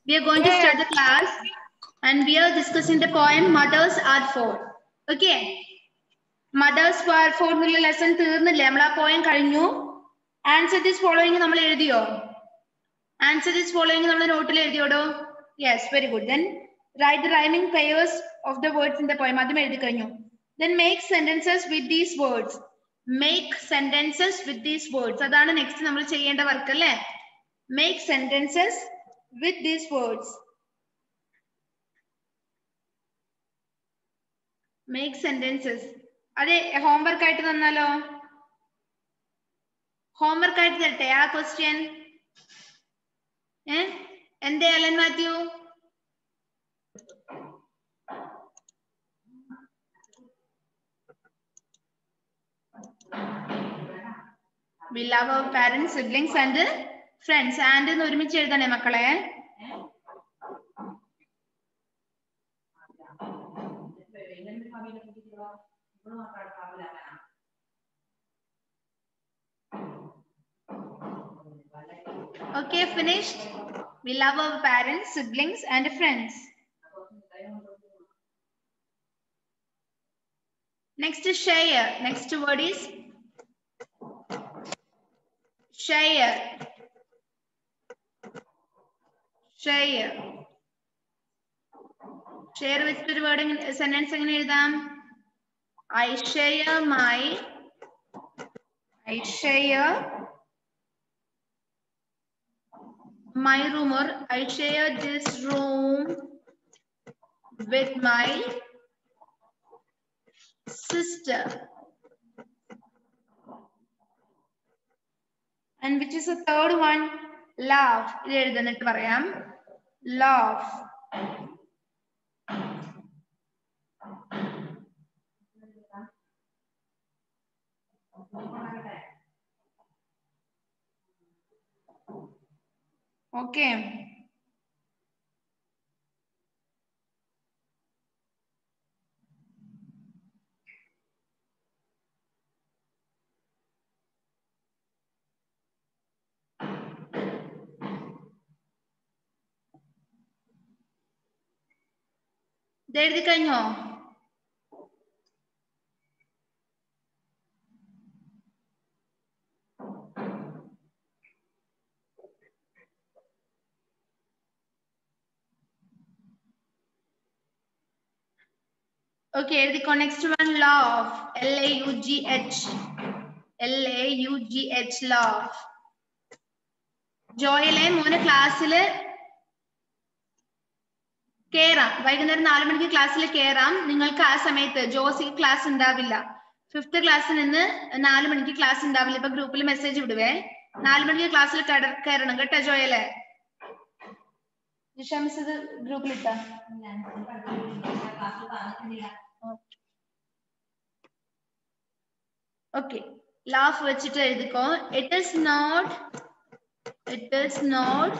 We are going to start the class and we are discussing the poem Mothers Are Four. Okay. Mothers Are Four എന്നുള്ള lesson തീർന്നില്ലേ നമ്മൾ ആ poem കഴിഞ്ഞു answer this following നമ്മൾ എഴുതിയോ answer this following നമ്മൾ നോട്ടിൽ എഴുതിയോടോ yes very good then write the rhyming pairs of the words in the poem അതും എഴുതി കഴിഞ്ഞു then make sentences with these words make sentences with these words അതാണ് next നമ്മൾ ചെയ്യേണ്ട വർക്ക് അല്ലേ make sentences with these words make sentences അതെ homework ആയിട്ട് തന്നാലോ ഹോംവർക്ക് ആയിട്ട് തരട്ടെ ആ ക്വസ്റ്റ്യൻ ഏ എന്തേ Alan Mathew We love our parents, siblings and friends. And എന്ന് ഒരുമിച്ച് എഴുതണേ മക്കളെ Okay, finished. We love our parents, siblings, and friends. Next is share. Next word is share. Share. Share വെച്ചിട്ടൊരു വേർഡ് സെന്റൻസ് എങ്ങനെ എഴുതാം I share my I share my room or I share this room with my sister. And which is the third one? Laugh. ഇത് എഴുതുന്നിട്ട് പറയാം laugh. Okay. ഇത് എഴുതി കഴിഞ്ഞോ Okay, എഴുതിക്കോ next one love L A U G H L A U G H love ജോയലെ മോന് ക്ലാസ്സില് കേറാം വൈകുന്നേരം നാലു മണിക്ക് ക്ലാസ്സിൽ കേറാം നിങ്ങൾക്ക് ആ സമയത്ത് ജോസിക്ക് ക്ലാസ് ഉണ്ടാവില്ല ഫിഫ്ത്ത് ക്ലാസ്സിൽ നിന്ന് നാലു മണിക്ക് ക്ലാസ് ഉണ്ടാവില്ല ഇപ്പൊ ഗ്രൂപ്പിൽ മെസ്സേജ് വിടുവേ നാലു മണിക്ക് ക്ലാസ്സിൽ കയറണം കേട്ടോ ജോയലെ ജിഷ മിസ് ഇത് ഗ്രൂപ്പിൽ ഇട്ടാ ഓക്കെ ലാഫ് വെച്ചിട്ട് എഴുതിക്കോ it is not it is not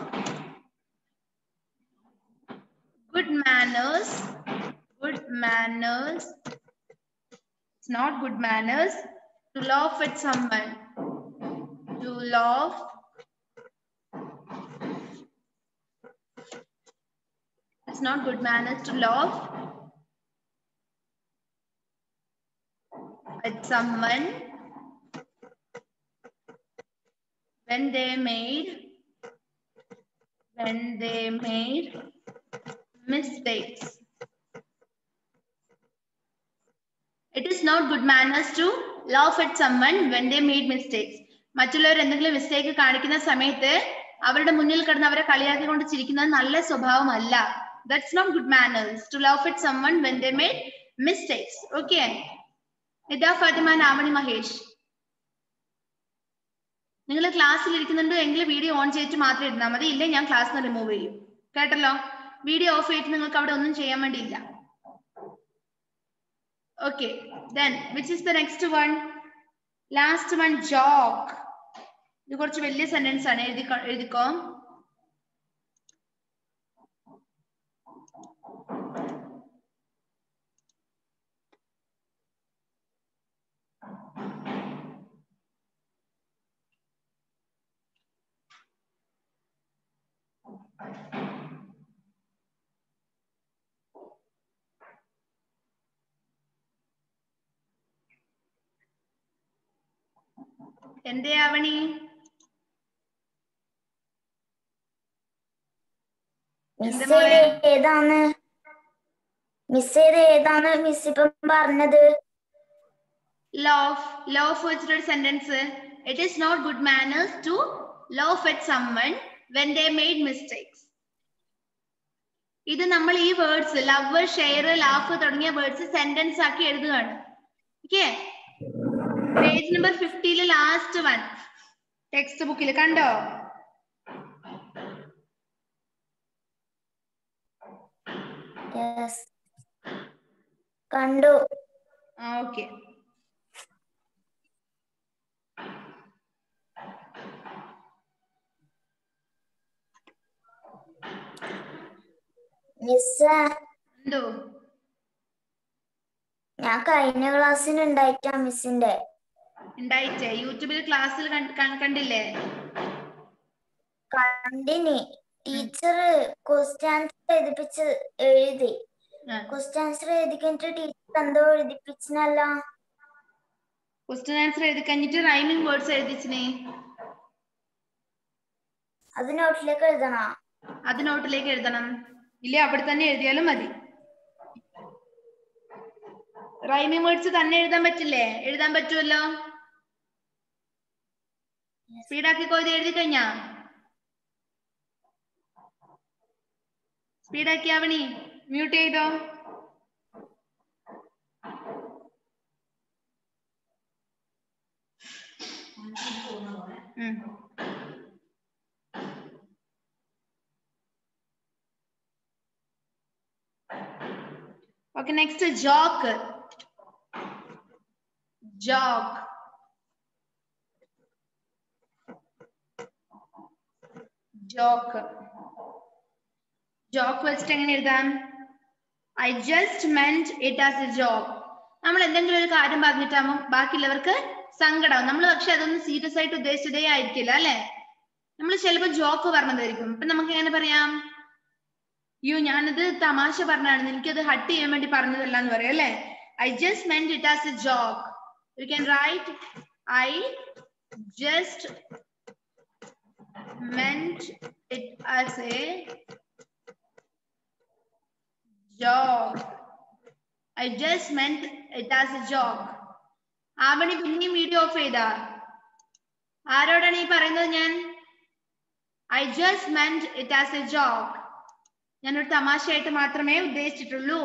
good manners good manners it's not good manners to laugh at someone to laugh it's not good manners to laugh at someone when they made when they made mistakes. It is not good manners to laugh at someone when they made mistakes. മറ്റുള്ളവർ എന്തെങ്കിലും mistake കാണിക്കുന്ന സമയത്ത് അവരുടെ മുന്നിൽ കിടന്ന് അവരെ കളിയാക്കിക്കൊണ്ട് ചിരിക്കുന്നത് നല്ല സ്വഭാവമല്ല that's not good manners to love at someone when they made mistakes okay ഇതാ ഫാത്തിമ നാമണി മഹേഷ് നിങ്ങൾ ക്ലാസ്സിൽ ഇരിക്കുന്നുണ്ടോ എങ്കിൽ വീഡിയോ ഓൺ ചെയ്തിട്ട് മാത്രം ഇരുന്നാൽ മതി ഇല്ലേ ഞാൻ ക്ലാസ് നിന്ന് റിമൂവ് ചെയ്യും കേട്ടല്ലോ വീഡിയോ ഓഫ് ചെയ്തിട്ട് നിങ്ങൾക്ക് അവിടെ ഒന്നും ചെയ്യാൻ വേണ്ടിയില്ല okay then which is the next one last one joke ഇത് കുറച്ച് വലിയ സെന്റൻസ് ആണ് എഴുതി എഴുതിക്കോ എന്തേ ആവണി മിസ് മോളെ? ഇത് ഏതാണ് മിസ് ഇത് ഏതാണ് മിസ് ഇപ്പം പറഞ്ഞത് love love വെച്ചിട്ടൊരു sentence it is not good manners to love at someone when they made mistakes ഇത് നമ്മൾ ഈ വേർഡ്സ് ലവ് ഷെയർ ലാഫ് തുടങ്ങിയ വേർഡ്സ് സെന്റൻസ് ആക്കി എഴുതുകയാണ് ഓക്കെ പേജ് നമ്പർ ഫിഫ്റ്റിയില് ലാസ്റ്റ് വൺ ടെക്സ്റ്റ് ബുക്കിൽ കണ്ടോ യെസ് കണ്ടു ആ ഓക്കെ മിസ് എന്തോ ഞാൻ കഴിഞ്ഞ ക്ലാസ്സിന് ഉണ്ടായിട്ടാ മിസ്സിന്റെ ഉണ്ടായിട്ടേ യൂട്യൂബിൽ ക്ലാസ്സിൽ കണ്ടില്ലേ കണ്ടിനി ടീച്ചർ ക്വസ്റ്റ്യൻ ആൻസർ എഴുതിപ്പിച്ച് എഴുതി ക്വസ്റ്റ്യൻ ആൻസർ എഴുതി കഴിഞ്ഞിട്ട് ടീച്ചർ എന്തോ എഴുതിപ്പിച്ചിനല്ലോ ക്വസ്റ്റ്യൻ ആൻസർ എഴുതി കഴിഞ്ഞിട്ട് റൈമിംഗ് വേർഡ്സ് എഴുതിച്ചിനെ അത് നോട്ടിലേക്ക് എഴുതണോ അത് നോട്ടിലേക്ക് എഴുതണം ഇല്ല അവിടെ തന്നെ എഴുതിയാലും മതി റൈമിംഗ് വേർഡ്സ് തന്നെ എഴുതാൻ പറ്റില്ലേ എഴുതാൻ പറ്റുമല്ലോ സ്പീഡാക്കിക്കോ ഇത് എഴുതി കഴിഞ്ഞാ സ്പീഡാക്കി ആവണി മ്യൂട്ട് ചെയ്തോ ഉം Okay, next jock. Jock. Jock. Jock വെച്ചിട്ട് എങ്ങനെ എഴുതാം I just meant it as a joke നമ്മൾ എന്തെങ്കിലും ഒരു കാര്യം പറഞ്ഞിട്ടാകുമ്പോൾ ബാക്കിയുള്ളവർക്ക് സങ്കടാവും നമ്മൾ പക്ഷെ അതൊന്നും സീരിയസ് ആയിട്ട് ഉദ്ദേശിച്ചതേ ആയിരിക്കില്ല അല്ലെ നമ്മൾ ചിലപ്പോൾ ജോക്ക് പറഞ്ഞതായിരിക്കും ഇപ്പൊ നമുക്ക് എങ്ങനെ പറയാം അയ്യോ ഞാനത് തമാശ പറഞ്ഞാണ് എനിക്കത് ഹട്ട് ചെയ്യാൻ വേണ്ടി പറഞ്ഞതല്ല എന്ന് പറയാം അല്ലെ I just meant it as a joke you can write I just meant it as a joke I just meant it as a joke Avani പിന്നെയും വീഡിയോ ഓഫ് ചെയ്താ ആരോടാണ് ഈ പറയുന്നത് ഞാൻ I just meant it as a joke ഞാനൊരു തമാശയായിട്ട് മാത്രമേ ഉദ്ദേശിച്ചിട്ടുള്ളൂ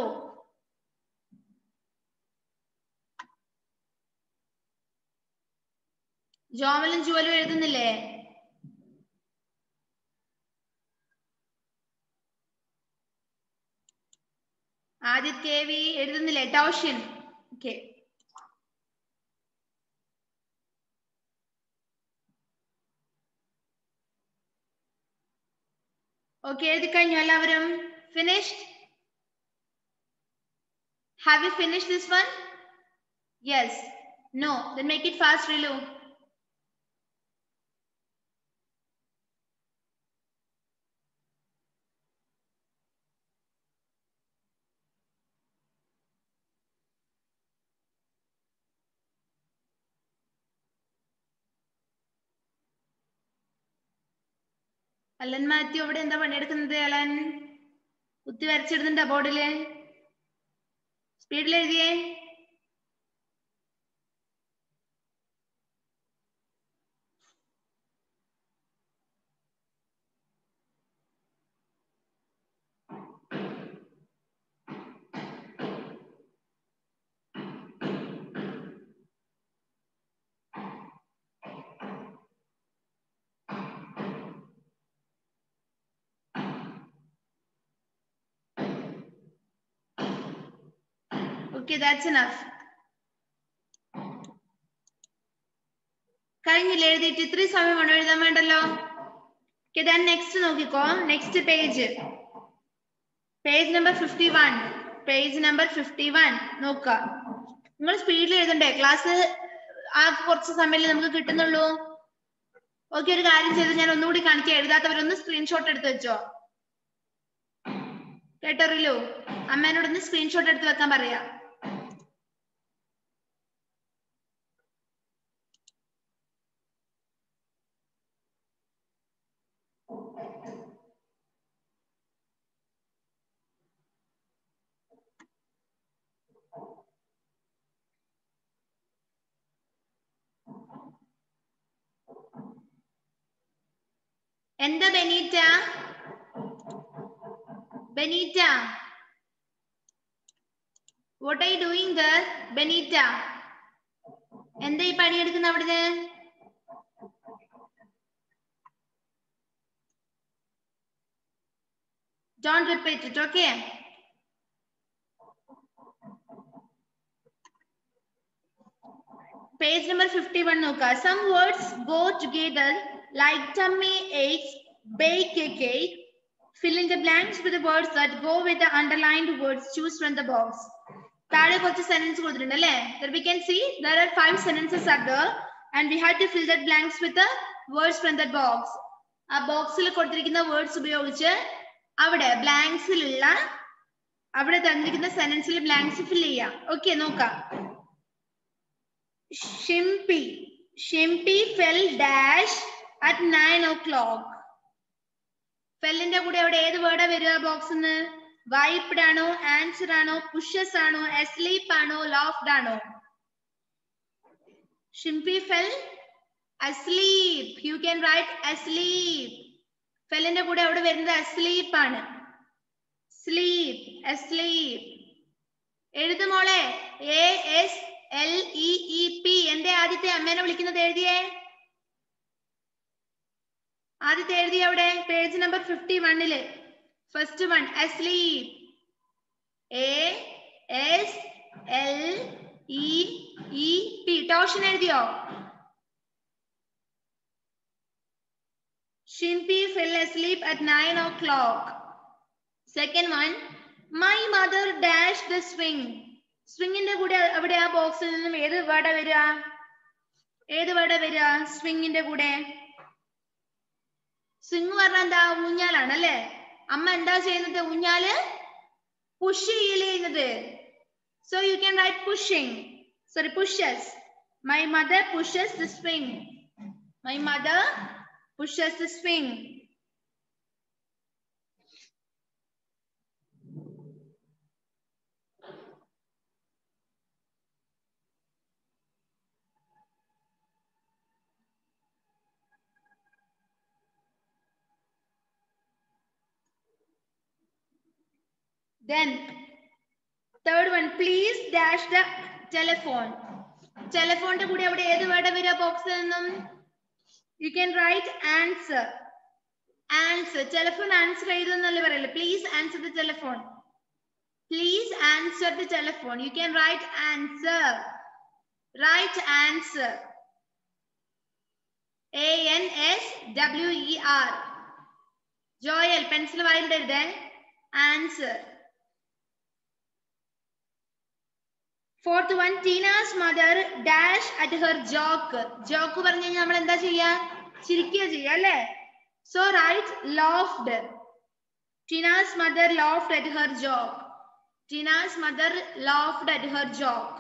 ജോമലും ജുവലും എഴുതുന്നില്ലേ ആദിത് കെ വി എഴുതുന്നില്ലേ ടൗഷ്യൻ ഓക്കെ ഓക്കെ എഴുതി കഴിഞ്ഞു എല്ലാവരും finished have you finish this one yes no then make it fast Rilu Alan Mathew അവിടെ എന്താ പണിയെടുക്കുന്നത് അലൻ കുത്തി വരച്ചിടുന്നുണ്ടോ ബോർഡില് സ്പീഡിൽ എഴുതിയേ Okay, that's enough. കഴിഞ്ഞില്ല എഴുതിയിട്ട് ഇത്രയും സമയം വേണം എഴുതാൻ വേണ്ടല്ലോ ഓക്കെ ദാൻ നെക്സ്റ്റ് നോക്കിക്കോ next page page number fifty one page number fifty one നോക്ക നിങ്ങൾ സ്പീഡിൽ എഴുതണ്ടേ ക്ലാസ് ആ കുറച്ച് സമയമല്ലേ നമുക്ക് കിട്ടുന്നുള്ളൂ ഓക്കെ ഒരു കാര്യം ചെയ്ത് ഞാൻ ഒന്നുകൂടി കാണിക്കാം എഴുതാത്തവരൊന്ന് സ്ക്രീൻഷോട്ട് എടുത്ത് വെച്ചോ കേട്ടോ റിലു അമ്മേനോടൊന്ന് സ്ക്രീൻഷോട്ട് എടുത്ത് വെക്കാൻ പറയാ എന്താ Benita Benita what are you doing there Benita എന്താ ഈ പണിയെടുക്കുന്ന അവിടുന്ന് Don't repeat it, okay? Page number 51 നോക്കുക. Some words go together like tummy aches, bake a cake. Fill in the blanks with the words that go with the underlined words. Choose from the box. താഴെ കുറച്ച് sentence കൊടുത്തിട്ടുണ്ട് അല്ലേ we can see there are five sentences are there and we had to fill that blanks with the words from that box. ആ ബോക്സിൽ കൊടുത്തിരിക്കുന്ന words ഉപയോഗിച്ച് അവിടെ ബ്ലാങ്ക്സിലുള്ള അവിടെ തന്നിരിക്കുന്ന സെന്റൻസിൽ ബ്ലാങ്ക്സ് ഫിൽ ചെയ്യാം ഓക്കെ നോക്കാം Shimpy Shimpy fell dash at nine o'clock ഫെല്ലിന്റെ കൂടെ അവിടെ ഏത് വേർഡാ വരിക ബോക്സ് വൈപ്ഡ് ആണോ ആൻസർ ആണോ പുഷസ് ആണോ അസ്ലീപ്പ് ആണോ ലോഫ്ഡ് ആണോ Shimpy fell asleep you can write asleep ഫെല്ലിന്റെ കൂടെ അവിടെ വരുന്നത് അസ്ലീപ്പ് ആണ് സ്ലീപ് അസ്ലീപ് എഴുതുമോളെ A S L E E P എന്റെ ആദ്യത്തെ അമ്മേനെ വിളിക്കുന്നത് എഴുതിയേ ആദ്യത്തെ എഴുതി അവിടെ പേജ് നമ്പർ ഫിഫ്റ്റി വണ്ണില് first one asleep A S L E E P ടോഷൻ എഴുതിയോ Shimpy fell asleep at 9 o'clock. Second one, my mother dashed the swing. സ്വിങ്ങിന്റെ കൂടെ അവിടെ ആ ബോക്സിൽ നിന്നും ഏത് വേർഡാ വരിക ഏത് വേർഡാ വരിക സ്വിങ്ങിന്റെ കൂടെ സ്വിങ് പറഞ്ഞാൽ എന്താ ഊഞ്ഞാലാണ് അല്ലെ അമ്മ എന്താ ചെയ്യുന്നത് ഊഞ്ഞാല് പുഷ് ചെയ്യല് ചെയ്യുന്നത് so you can write pushing sorry pushes my mother pushes the swing my mother pushes the swing. Then, third one, please dash the telephone. ടെലഫോണിന്റെ കൂടെ അവിടെ ഏത് വേർഡ് വരിക ബോക്സിൽ നിന്നും you can write answer answer telephone answer ചെയ്തെന്നല്ലേ പറയല്ലേ please answer the telephone please answer the telephone you can write answer write answer A N S W E R Joel pencil വായിലിട്ട് എഴുതേ answer fourth one Teena's mother dash at her joke joke പറഞ്ഞു കഴിഞ്ഞാൽ നമ്മൾ എന്താ ചെയ്യാ ചിരിക്കുക ചെയ്യുക അല്ലേ so write laughed Teena's mother laughed at her joke Teena's mother laughed at her joke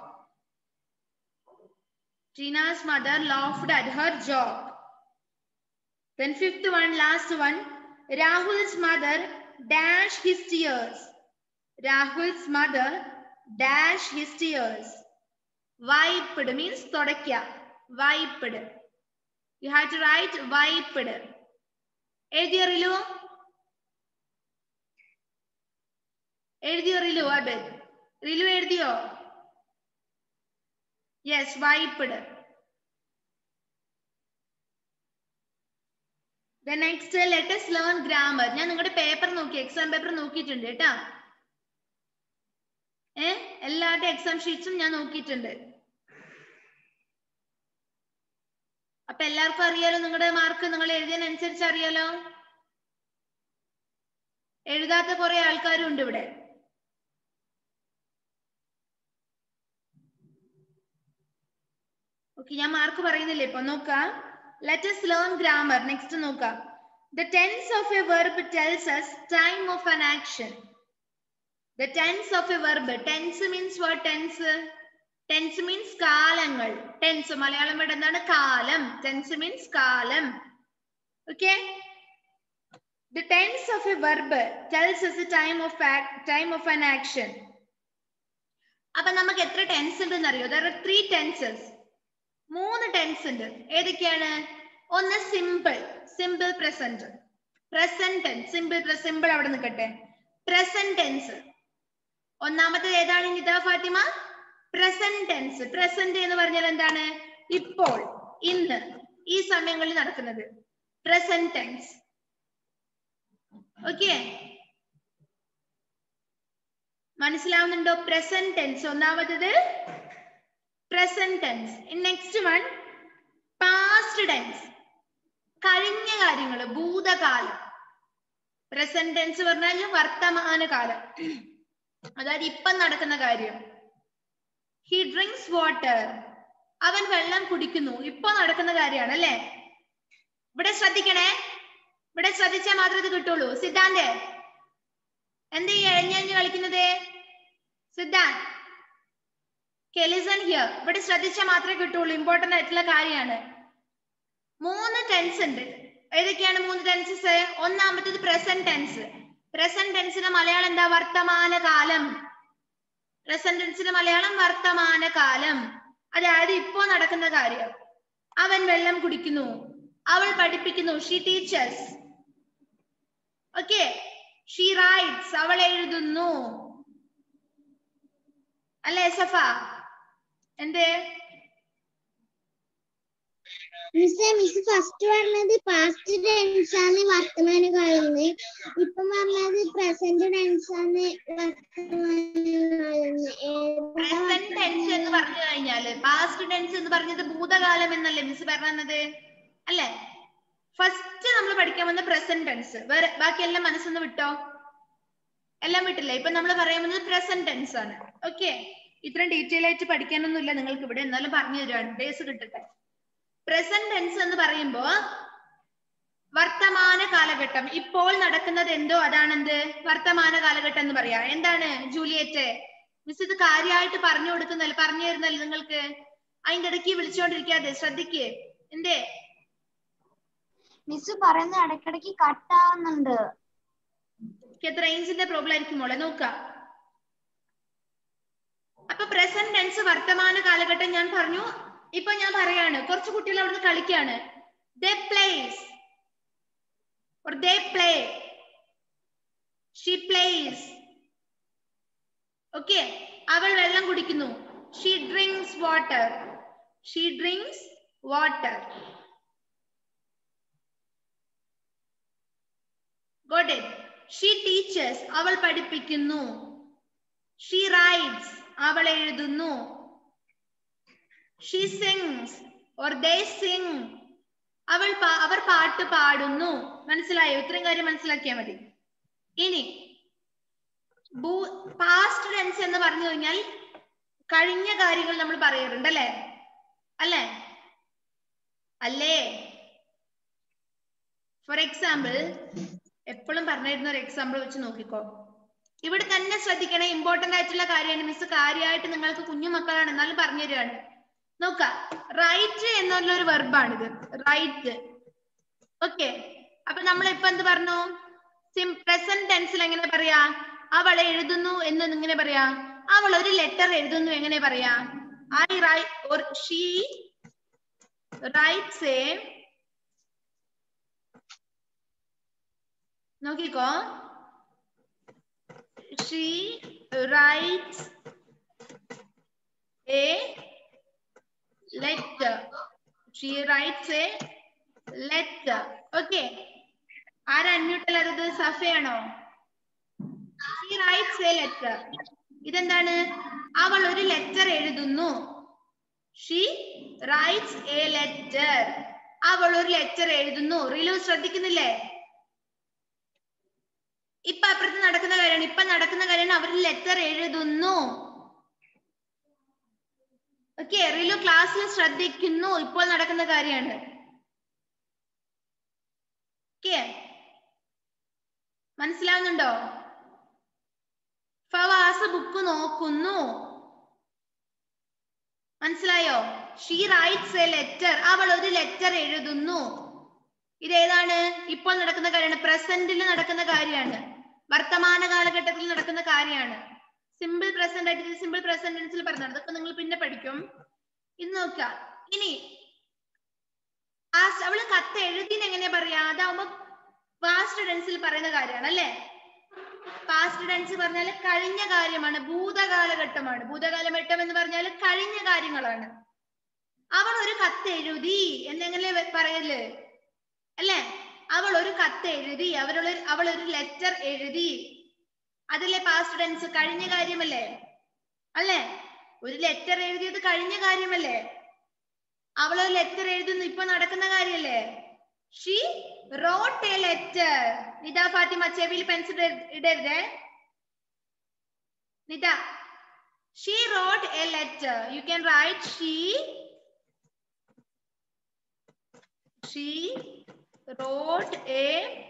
Teena's mother laughed at her joke Then fifth one, last one. Rahul's mother dash his tears. Rahul's mother dash his tears. Wiped means തുടയ്ക്ക. Wiped. You have to write wiped. എഴുതിയോ റിലു എഴുതിയോ റിലു അബ് റിലു എഴുതിയോ yes wiped Then next, uh, let us learn grammar. ഞാൻ നിങ്ങളുടെ paper നോക്കി exam paper നോക്കിയിട്ടുണ്ട് കേട്ടാ ഏ എല്ലാവരുടെ എക്സാം ഷീറ്റ്സും ഞാൻ നോക്കിയിട്ടുണ്ട് അപ്പൊ എല്ലാവർക്കും അറിയാലോ നിങ്ങളുടെ മാർക്ക് നിങ്ങൾ എഴുതിയതിനനുസരിച്ച് അറിയാലോ എഴുതാത്ത കുറെ ആൾക്കാരും ഉണ്ട് ഇവിടെ ഓക്കെ ഞാൻ മാർക്ക് പറയുന്നില്ല ഇപ്പൊ നോക്കാം let us learn grammar next നോക്കാം the tense of a verb tells us time of an action the tense of a verb tense means what tense tense means കാലങ്ങൾ tense മലയാളം വേർഡ് എന്താണ് കാലം tense means കാലം okay the tense of a verb tells us the time of act time of an action അപ്പൊ നമുക്ക് എത്ര tense ഉണ്ടെന്ന് അറിയോ there are three tenses മൂന്ന് ടെൻസ് ഉണ്ട് ഏതൊക്കെയാണ് ഒന്ന് simple simple present present tense simple simple അവിടെ നിൽക്കട്ടെ പ്രസന്റ് ടെൻസ് ഒന്നാമത്തേത് ഏതാണ് Nitha Fathima present tense present എന്ന് പറഞ്ഞാൽ എന്താണ് ഇപ്പോൾ ഇന്ന് ഈ സമയങ്ങളിൽ നടക്കുന്നത് പ്രസന്റ് ടെൻസ് ഓക്കെ മനസ്സിലാവുന്നുണ്ടോ പ്രസന്റ് ടെൻസ് ഒന്നാമത്തത് present tense next one past tense കഴിഞ്ഞ കാര്യങ്ങൾ ഭൂതകാലം പ്രസന്റ് ടെൻസ് പറഞ്ഞാൽ വർത്തമാനകാലം അതായത് ഇപ്പം നടക്കുന്ന കാര്യം ഹി ഡ്രിങ്ക്സ് വാട്ടർ അവൻ വെള്ളം കുടിക്കുന്നു ഇപ്പൊ നടക്കുന്ന കാര്യമാണ് അല്ലേ ഇവിടെ ശ്രദ്ധിക്കണേ ഇവിടെ ശ്രദ്ധിച്ചാൽ മാത്രമേ ഇത് കിട്ടുള്ളൂ സിദ്ധാന്തേ എന്ത് ഈ എഴഞ്ഞഞ്ഞ് കളിക്കുന്നത് സിദ്ധാന്ത് കെലിസൺ ഹിയർ ഇവിടെ ശ്രദ്ധിച്ചാൽ മാത്രമേ കിട്ടുള്ളൂ ഇമ്പോർട്ടന്റ് ആയിട്ടുള്ള കാര്യമാണ് മൂന്ന് ടെൻസ് ഉണ്ട് ഏതൊക്കെയാണ് മൂന്ന് ടെൻസസ് ഒന്നാമത്തേത് പ്രസന്റ് ടെൻസ് പ്രസന്റ് ടെൻസിന്റെ മലയാളം എന്താ വർത്തമാന കാലം പ്രസന്റ് ടെൻസിന്റെ മലയാളം വർത്തമാന കാലം അതായത് ഇപ്പോ നടക്കുന്ന കാര്യം അവൻ വെള്ളം കുടിക്കുന്നു അവൾ പഠിപ്പിക്കുന്നു she teachers okay she writes അവൾ എഴുതുന്നു അല്ലേ സഫ എന്തേ മിസ് മിസ് ഫസ്റ്റ് പറഞ്ഞത് പാസ്റ്റ് ടെൻസ് ആണ് വർത്തമാന കാലം ഇപ്പം പറഞ്ഞത് പ്രസന്റ് ടെൻസ് ആണ് പ്രസന്റ് ടെൻസ് എന്ന് പറഞ്ഞു കഴിഞ്ഞാല് പാസ്റ്റ് ടെൻസ് എന്ന് പറഞ്ഞത് ഭൂതകാലം എന്നല്ലേ മിസ് പറഞ്ഞത് അല്ലേ ഫസ്റ്റ് നമ്മൾ പഠിക്കാൻ വന്ന പ്രസന്റ് ടെൻസ് വേറെ ബാക്കി എല്ലാം മനസ്സൊന്ന് വിട്ടോ എല്ലാം വിട്ടില്ലേ ഇപ്പൊ നമ്മൾ പറയാൻ വന്നത് പ്രസന്റ് ടെൻസ് ആണ് ഓക്കെ ഇത്രയും ഡീറ്റെയിൽ ആയിട്ട് പഠിക്കാനൊന്നുമില്ല നിങ്ങൾക്ക് ഇവിടെ എന്നാലും പറഞ്ഞു തരുവാണ് ഡേസ് കിട്ടട്ടെ പ്രസന്റ് ടെൻസ് എന്ന് പറയുമ്പോ വർത്തമാന കാലഘട്ടം ഇപ്പോൾ നടക്കുന്നത് എന്തോ അതാണെന്ത് വർത്തമാന കാലഘട്ടം എന്ന് പറയാ എന്താണ് ജൂലിയറ്റ് മിസ് ഇത് കാര്യമായിട്ട് പറഞ്ഞു കൊടുക്കുന്നല്ലേ പറഞ്ഞു തരുന്നല്ലേ നിങ്ങൾക്ക് അതിന്റെ ഇടയ്ക്ക് വിളിച്ചുകൊണ്ടിരിക്കാതെ ശ്രദ്ധിക്ക് എന്തേ മിസ് പറയുന്നത് ഇടയ്ക്കിടയ്ക്ക് കട്ടാവുന്നുണ്ട് എത്ര റേഞ്ചിന്റെ പ്രോബ്ലം ആയിരിക്കും മോളെ നോക്കാം അപ്പൊ പ്രസന്റ് ടെൻസ് വർത്തമാന കാലഘട്ടം ഞാൻ പറഞ്ഞു ഇപ്പൊ ഞാൻ പറയാണ് കുറച്ച് കുട്ടികൾ അവിടുന്ന് കളിക്കാണ് they plays or they play she plays okay അവൾ വെള്ളം കുടിക്കുന്നു she drinks water she drinks water got it she teaches അവൾ പഠിപ്പിക്കുന്നു she writes അവൾ എഴുതുന്നു she sings or they sing അവൾ പാ- അവർ പാട്ട് പാടുന്നു മനസ്സിലായോ ഇത്രയും കാര്യം മനസ്സിലാക്കിയാൽ മതി ഇനി പാസ്റ്റ് ടെൻസ് എന്ന് പറഞ്ഞു കഴിഞ്ഞാൽ കഴിഞ്ഞ കാര്യങ്ങൾ നമ്മൾ പറയാറുണ്ട് അല്ലേ അല്ലേ അല്ലേ ഫോർ എക്സാമ്പിൾ എപ്പോഴും പറഞ്ഞിരുന്ന ഒരു എക്സാമ്പിൾ വെച്ച് നോക്കിക്കോ ഇവിടെ തന്നെ ശ്രദ്ധിക്കണേ ഇമ്പോർട്ടന്റ് ആയിട്ടുള്ള കാര്യമാണ് മിസ് കാര്യമായിട്ട് നിങ്ങൾക്ക് കുഞ്ഞു മക്കളാണ് എന്നാലും പറഞ്ഞു തരികയാണ് നോക്ക റൈറ്റ് എന്നുള്ള ഒരു വെർബാണിത് റൈറ്റ് ഓക്കെ അപ്പൊ നമ്മൾ ഇപ്പൊ എന്ത് പറഞ്ഞു സിം പ്രസന്റ് ടെൻസിൽ എങ്ങനെ പറയാ അവൾ എഴുതുന്നു എന്ന് എങ്ങനെ പറയാ അവൾ ഒരു ലെറ്റർ എഴുതുന്നു എങ്ങനെ പറയാ I write or she writes a നോക്കിക്കോ she writes a letter. She writes a letter. Okay. ആരാ അൺമ്യൂട്ട് അല്ലാത്തത് സഫയാണോ ഷീ റൈറ്റ്സ് എ ലെറ്റർ ഇതെന്താണ് അവൾ ഒരു ലെറ്റർ എഴുതുന്നു ഷീ റൈറ്റ്സ് എ ലെറ്റർ അവൾ ഒരു ലെറ്റർ എഴുതുന്നു റിലു ശ്രദ്ധിക്കുന്നില്ലേ ഇപ്പൊ അപ്പുറത്ത് നടക്കുന്ന കാര്യമാണ് ഇപ്പൊ നടക്കുന്ന കാര്യമാണ് അവർ ലെറ്റർ എഴുതുന്നു ഓക്കെ റിലു ക്ലാസ്സിൽ ശ്രദ്ധിക്കുന്നു ഇപ്പോൾ നടക്കുന്ന കാര്യമാണ് ഓക്കെ മനസ്സിലാവുന്നുണ്ടോ ഫവാസ് ബുക്ക് നോക്കുന്നു മനസ്സിലായോ ഷീ റൈറ്റ്സ് എ ലെറ്റർ അവൾ ഒരു ലെറ്റർ എഴുതുന്നു ഇതേതാണ് ഇപ്പോൾ നടക്കുന്ന കാര്യമാണ് പ്രസന്റിൽ നടക്കുന്ന കാര്യമാണ് വർത്തമാന കാലഘട്ടത്തിൽ നടക്കുന്ന കാര്യമാണ് സിമ്പിൾ പ്രസന്റ് ആയിട്ട് സിമ്പിൾ പ്രസന്റ് ടെൻസിൽ പറഞ്ഞത് അതൊക്കെ നിങ്ങൾ പിന്നെ പഠിക്കും ഇത് നോക്കുക ഇനി ആ അവള് കത്ത് എഴുതിന്ന് എങ്ങനെ പറയാ അതാവുമ്പോ പാസ്റ്റ് ടെൻസിൽ പറയുന്ന കാര്യമാണ് അല്ലേ പാസ്റ്റ് ടെൻസ് പറഞ്ഞാൽ കഴിഞ്ഞ കാര്യമാണ് ഭൂതകാലഘട്ടമാണ് ഭൂതകാലഘട്ടം എന്ന് പറഞ്ഞാൽ കഴിഞ്ഞ കാര്യങ്ങളാണ് അവൾ ഒരു കത്ത് എഴുതി എന്നെങ്ങനെ പറയല് അല്ലേ അവൾ ഒരു കത്ത് എഴുതി അവളൊരു അവൾ ഒരു ലെറ്റർ എഴുതി അതിലെ പാസ്റ്റ് ടെൻസ് കഴിഞ്ഞ കാര്യമല്ലേ അല്ലേ ഒരു ലെറ്റർ എഴുതിയത് കഴിഞ്ഞ കാര്യമല്ലേ അവൾ ഒരു ലെറ്റർ എഴുതുന്നു ഇപ്പൊ നടക്കുന്ന കാര്യല്ലേ she wrote a letter Nitha Fathima ചെവിയിൽ പെൻസിൽ ഇടരുതേ Nitha she wrote a letter you can write she she wrote a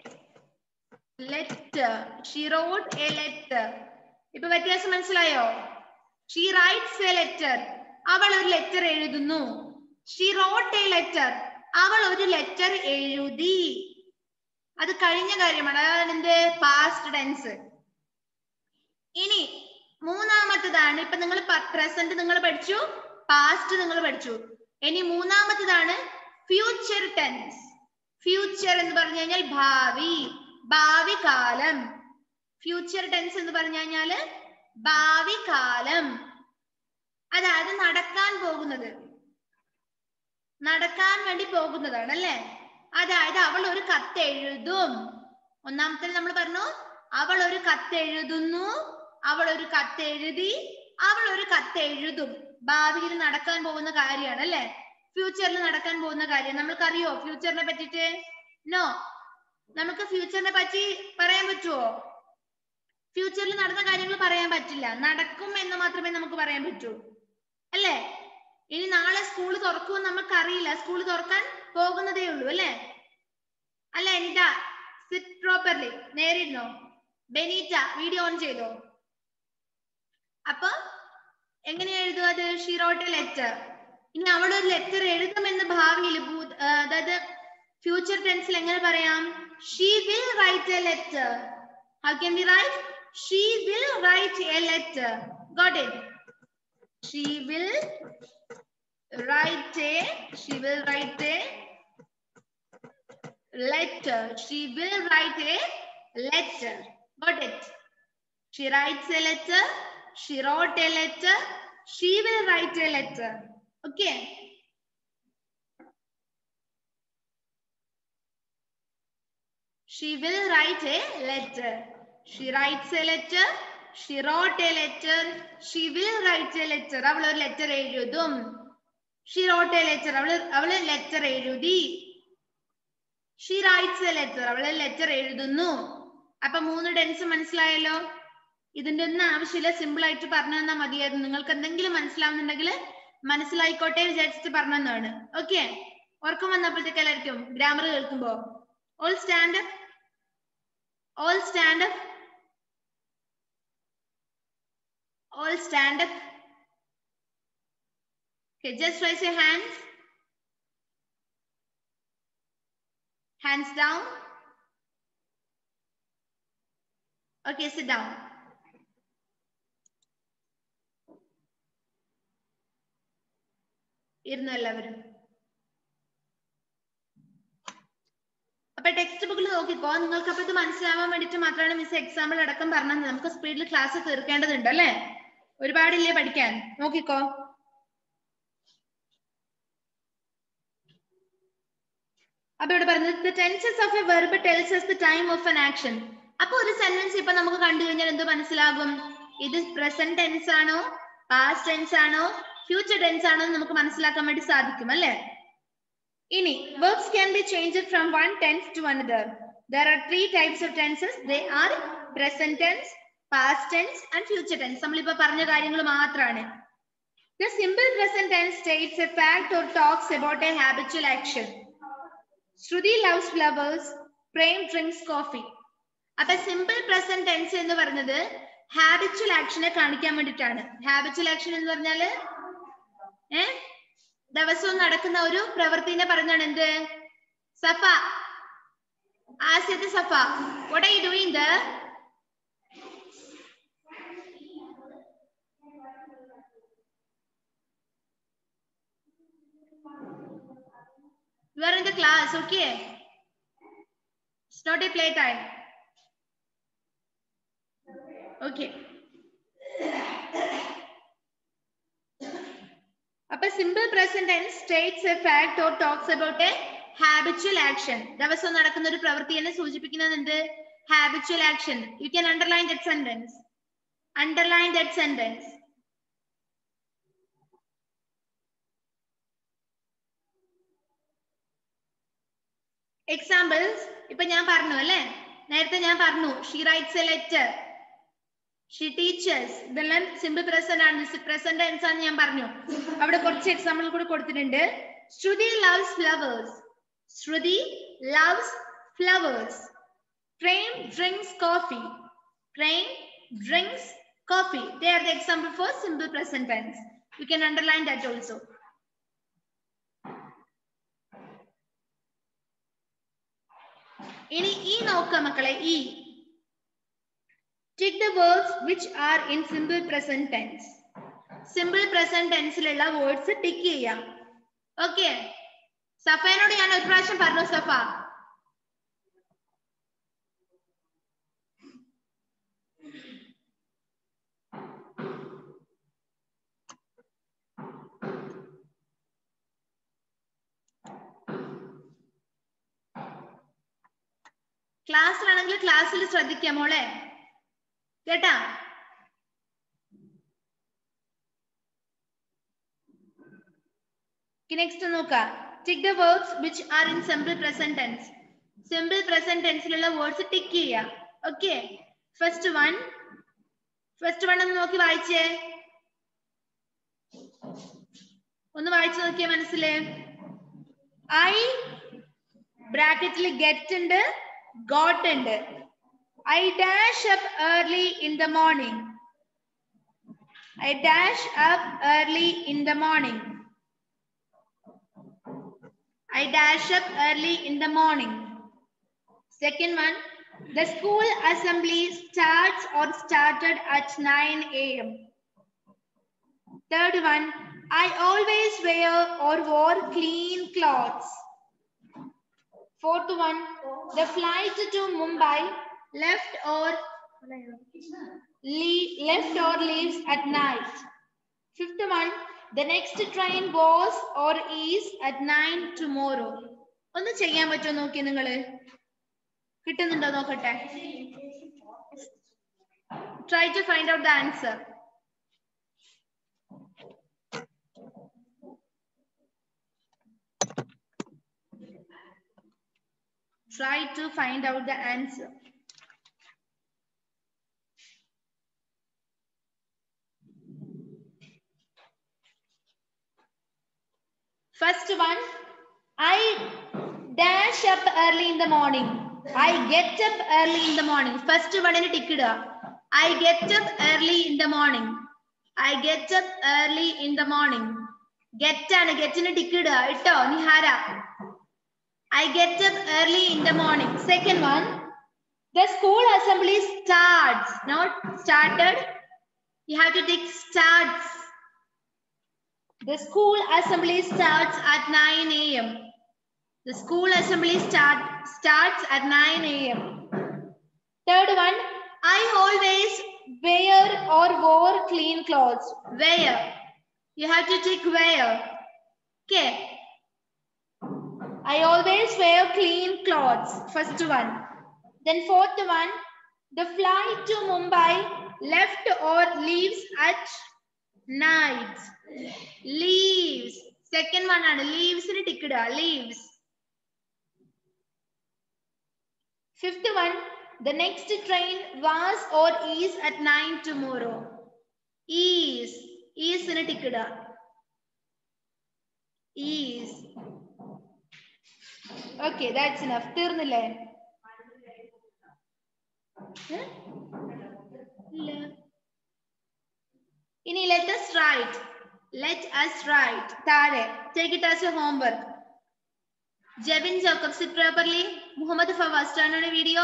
letter she wrote a letter ഇപ്പൊ വ്യത്യാസം മനസ്സിലായോ ഷീ റൈറ്റ്സ് എ ലെറ്റർ അവൾ ഒരു ലെറ്റർ എഴുതുന്നു ഷീ റോട്ട് എ ലെറ്റർ അവൾ ഒരു ലെറ്റർ എഴുതി അത് കഴിഞ്ഞ കാര്യമാണ് അതാണ് എന്ത് പാസ്റ്റ് ടെൻസ് ഇനി മൂന്നാമത്തതാണ് ഇപ്പൊ നിങ്ങൾ പ്രസന്റ് നിങ്ങൾ പഠിച്ചു പാസ്റ്റ് നിങ്ങൾ പഠിച്ചു ഇനി മൂന്നാമത്തതാണ് ഫ്യൂച്ചർ ടെൻസ് ഫ്യൂച്ചർ എന്ന് പറഞ്ഞു കഴിഞ്ഞാൽ ഭാവി ഭാവി കാലം ഫ്യൂച്ചർ ടെൻസ് എന്ന് പറഞ്ഞു കഴിഞ്ഞാല് ഭാവി കാലം അതായത് നടക്കാൻ പോകുന്നത് നടക്കാൻ വേണ്ടി പോകുന്നതാണ് അല്ലെ അതായത് അവൾ ഒരു കത്ത് എഴുതും ഒന്നാമത്തെ നമ്മൾ പറഞ്ഞു അവൾ ഒരു കത്ത് എഴുതുന്നു അവൾ ഒരു കത്ത് എഴുതി അവൾ ഒരു കത്ത് എഴുതും ഭാവിയിൽ നടക്കാൻ പോകുന്ന കാര്യമാണ് അല്ലെ ഫ്യൂച്ചറിൽ നടക്കാൻ പോകുന്ന കാര്യം നമ്മൾക്കറിയോ ഫ്യൂച്ചറിനെ പറ്റിട്ട് നോ നമുക്ക് ഫ്യൂച്ചറിനെ പറ്റി പറയാൻ പറ്റുമോ ഫ്യൂച്ചറിൽ നടന്ന കാര്യങ്ങൾ പറയാൻ പറ്റില്ല നടക്കും എന്ന് മാത്രമേ നമുക്ക് പറയാൻ പറ്റൂ അല്ലേ ഇനി നാളെ സ്കൂൾ തുറക്കുമെന്ന് നമുക്കറിയില്ല സ്കൂൾ തുറക്കാൻ പോകുന്നതേ ഉള്ളൂ അല്ലേ അല്ല എനിറ്റ സിറ്റ് പ്രോപ്പർലി നേരിടുന്നോ ബെനീറ്റ വീഡിയോ ഓൺ ചെയ്തോ അപ്പൊ എങ്ങനെയാ എഴുതുക അത് ഷിറോട്ട് ലെറ്റർ ഇനി അവൾ ഒരു ലെറ്റർ എഴുതുമെന്ന് ഭാവിയിൽ അതായത് ഫ്യൂച്ചർ ടെൻസിൽ എങ്ങനെ പറയാം she will write a letter how can be write she will write a letter got it she will write a she will write a letter she will write a letter got it she writes a letter she wrote a letter she will write a letter okay she will write a letter she writes a letter she wrote a letter she will write a letter അവൾ ഒരു letter എഴുതും she wrote a letter അവള് അവള് letter എഴുതി she writes a letter അവള് letter എഴുതുന്നു അപ്പൊ മൂന്ന് ടെൻസ് മനസ്സിലായല്ലോ ഇതിന്റെ ഒന്നും ആവശ്യമില്ല സിമ്പിൾ ആയിട്ട് പറഞ്ഞു തന്നാൽ മതിയായിരുന്നു നിങ്ങൾക്ക് എന്തെങ്കിലും മനസ്സിലാവുന്നുണ്ടെങ്കിൽ മനസ്സിലായിക്കോട്ടെ വിചാരിച്ചിട്ട് പറഞ്ഞു തന്നാണ് ഓക്കെ ഉറക്കം വന്നപ്പോഴത്തേക്ക് എല്ലാവർക്കും ഗ്രാമർ കേൾക്കുമ്പോ all stand all stand all stand Okay, just raise your hands. Hands down. Okay, sit down. ഇരുന്നു എല്ലാവരും അപ്പൊ ടെക്സ്റ്റ് ബുക്കിൽ നോക്കിക്കോ നിങ്ങൾക്ക് അപ്പൊ ഇത് മനസ്സിലാവാൻ വേണ്ടിട്ട് മാത്രമാണ് മിസ് എക്സാമ്പിൾ അടക്കം പറഞ്ഞത് നമുക്ക് സ്പീഡിൽ ക്ലാസ് തീർക്കേണ്ടതുണ്ട് അല്ലെ ഒരുപാടില്ലേ പഠിക്കാൻ നോക്കിക്കോ അപ്പൊ ഇവിടെ പറഞ്ഞത് the tenses of a verb tells us the time of an action അപ്പൊ ഒരു സെന്റൻസ് ഇപ്പൊ നമുക്ക് കണ്ടു കഴിഞ്ഞാൽ എന്ത് മനസ്സിലാകും ഇത് പ്രസന്റ് ടെൻസ് ആണോ പാസ്റ്റ് ടെൻസ് ആണോ ഫ്യൂച്ചർ ടെൻസ് ആണോ എന്ന് നമുക്ക് മനസ്സിലാക്കാൻ വേണ്ടി സാധിക്കും അല്ലെ ഇനി verbs can be changed from one tense to another there are three types of tenses they are present tense past tense and future tense നമ്മളിപ്പോ പറഞ്ഞ കാര്യങ്ങൾ മാത്രമാണ് the simple present tense states a fact or talks about a habitual action Shruti loves flowers Prem drinks coffee അപ്പൊ simple present tense എന്ന് പറഞ്ഞത് habitual ആക്ഷനെ കാണിക്കാൻ വേണ്ടിട്ടാണ് habitual action എന്ന് പറഞ്ഞാല് ഏ ദിവസവും നടക്കുന്ന ഒരു പ്രവൃത്തിനെ പറയുന്നതാണ് എന്ത് സഫ ആദ്യത്തെ Safa what are you doing there You are in the class, okay? It's not a play time. Okay. അപ്പൊ simple present tense states a fact or talks about a habitual action ദിവസം നടക്കുന്ന ഒരു പ്രവൃത്തിയെ സൂചിപ്പിക്കുന്നത് എന്ത് habitual action you can underline that sentence underline that sentence examples ഇപ്പൊ ഞാൻ പറഞ്ഞു അല്ലെ നേരത്തെ ഞാൻ പറഞ്ഞു she writes a letter she teachers ഇതെല്ലാം സിമ്പിൾ പ്രസന്റ് ആണ് പ്രസന്റ് ടെൻസ് ആണ് ഞാൻ പറഞ്ഞു അവിടെ കുറച്ച് എക്സാമ്പിൾ കൂടി കൊടുത്തിട്ടുണ്ട് Shruti loves flowers Shruti loves flowers Prem drinks coffee Prem drinks coffee they are the example for simple present tense you can underline that also ഇനി ഈ നോക്കാം മക്കളെ ഈ tick the words which are in simple present tense simple present ടെൻസിലുള്ള words tick ചെയ്യാം okay സഫേനോട് ഞാൻ ഒരു പ്രാവശ്യം പറഞ്ഞു സഫ ക്ലാസ്സിലാണെങ്കിൽ ക്ലാസ്സിൽ ശ്രദ്ധിക്കാം മോളെ കേട്ടാ നെക്സ്റ്റ് നോക്കാം tick the words which are in simple present tense simple present ടെൻസിലുള്ള വേർഡ്സ് ടിക്ക് ചെയ്യാം okay first one first one ഒന്ന് നോക്കി വായിച്ചേ ഒന്ന് വായിച്ചു നോക്കിയേ മനസ്സിലെ ഐ ബ്രാക്കറ്റിൽ ഗെറ്റ് ഉണ്ട് ഗോട്ട് ഉണ്ട് I dash up early in the morning I dash up early in the morning I dash up early in the morning second one the school assembly starts or started at nine A M third one I always wear or wore clean clothes. Fourth one, the flight to Mumbai left or le- left or leaves at night. Fifth one, the next train was or is at nine tomorrow. ഒന്ന് ചെയ്യാൻ പറ്റുമോ നോക്കി നിങ്ങള് കിട്ടുന്നുണ്ടോ നോക്കട്ടെ try to find out the answer try to find out the answer. First one, I dash up early in the morning. I get up early in the morning. First one in ticket. I get up early in the morning. I get up early in the morning. Get ആണ് get ന് ticket ഇട്ടോ Nihara I get up early in the morning. Second one, the school assembly starts, not started. You have to take starts. The school assembly starts at 9 a.m. The school assembly start, starts at 9 a.m. Third one, I always wear or wore clean clothes. Wear. You have to take wear. Okay. I always wear clean clothes. First one. Then fourth one, the flight to Mumbai left or leaves at night. Leaves. Second one ആണ് leaves ന് ticket leaves. Fifth one, the next train was or is at 9 tomorrow. Is. Is ന് ticket Is. Okay that's enough തീർന്നില്ലേ ഏ? ഇല്ല ഇനി let us write let us write താഴെ take it as a homework Jebin Jacob sit properly Muhammad Fawas turn ആണ് video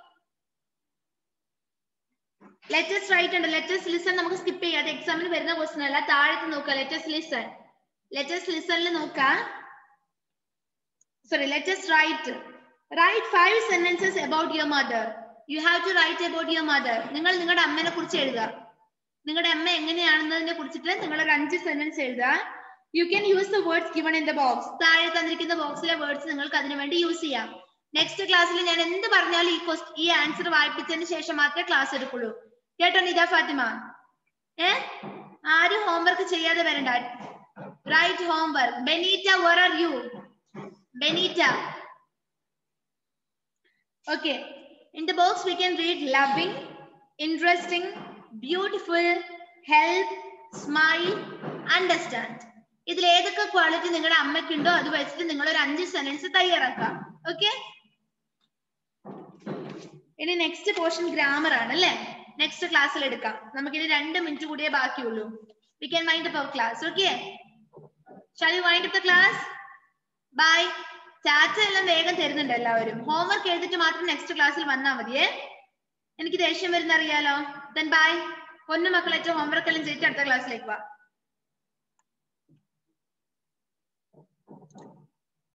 let's write ഉണ്ട് let's listen നമുക്ക് സ്കിപ്പ് ചെയ്യാതെ എക്സാമിന് വരുന്ന ക്വസ്റ്റൻ അല്ല താഴത്ത് നോക്കുക ലെറ്റസ് ലിസൺ ലെറ്റസ് ലിസണിൽ നോക്കാം sorry let us write write five sentences about your mother you have to write about your mother നിങ്ങൾ നിങ്ങളുടെ അമ്മനെ കുറിച്ച് എഴുതുക നിങ്ങളുടെ അമ്മ എങ്ങനെയാണെന്നതിനെ കുറിച്ചിട്ട് നിങ്ങൾ ഒരു അഞ്ച് സെന്റൻസ് എഴുതുക you can use the words given in the box താഴെ തന്നിരിക്കുന്ന ബോക്സിലെ വേർഡ്സ് നിങ്ങൾക്ക് അതിനു വേണ്ടി യൂസ് ചെയ്യാം നെക്സ്റ്റ് ക്ലാസ്സിൽ ഞാൻ എന്ത് പറഞ്ഞാലും ഈ ക്വസ്റ്റ് ഈ ആൻസർ വായിപ്പിച്ചതിന് ശേഷം മാത്രമേ ക്ലാസ് എടുക്കുള്ളൂ കേട്ടോ നിത ഫാത്തിമ ഏ ആരും ഹോംവർക്ക് ചെയ്യാതെ വരണ്ട write homework Benita where are you Benita okay in the box we can read loving interesting beautiful help smile understand ഇതിൽ ഏതൊക്കെ ക്വാളിറ്റി നിങ്ങളുടെ അമ്മയ്ക്കുണ്ടോ അത് വെച്ചിട്ട് നിങ്ങൾ ഒരു അഞ്ച് സെന്റൻസ് തയ്യാറാക്കാം ഓക്കെ ഇനി നെക്സ്റ്റ് പോർഷൻ ഗ്രാമർ ആണ് അല്ലേ നെക്സ്റ്റ് ക്ലാസ്സിൽ എടുക്കാം നമുക്കിനി രണ്ട് മിനിറ്റ് കൂടിയേ ബാക്കിയുള്ളൂ we can wind up our class okay shall you wind up the class bye ചാച്ച എല്ലാം വേഗം തരുന്നുണ്ട് എല്ലാവരും ഹോംവർക്ക് എഴുതിട്ട് മാത്രം നെക്സ്റ്റ് ക്ലാസ്സിൽ വന്നാൽ മതിയേ എനിക്ക് ദേഷ്യം വരുന്ന അറിയാലോ ദെൻ ബൈ പൊന്നു മക്കളേറ്റവും ഹോംവർക്ക് എല്ലാം ചെയ്തിട്ട് അടുത്ത ക്ലാസ്സിലേക്ക് വാ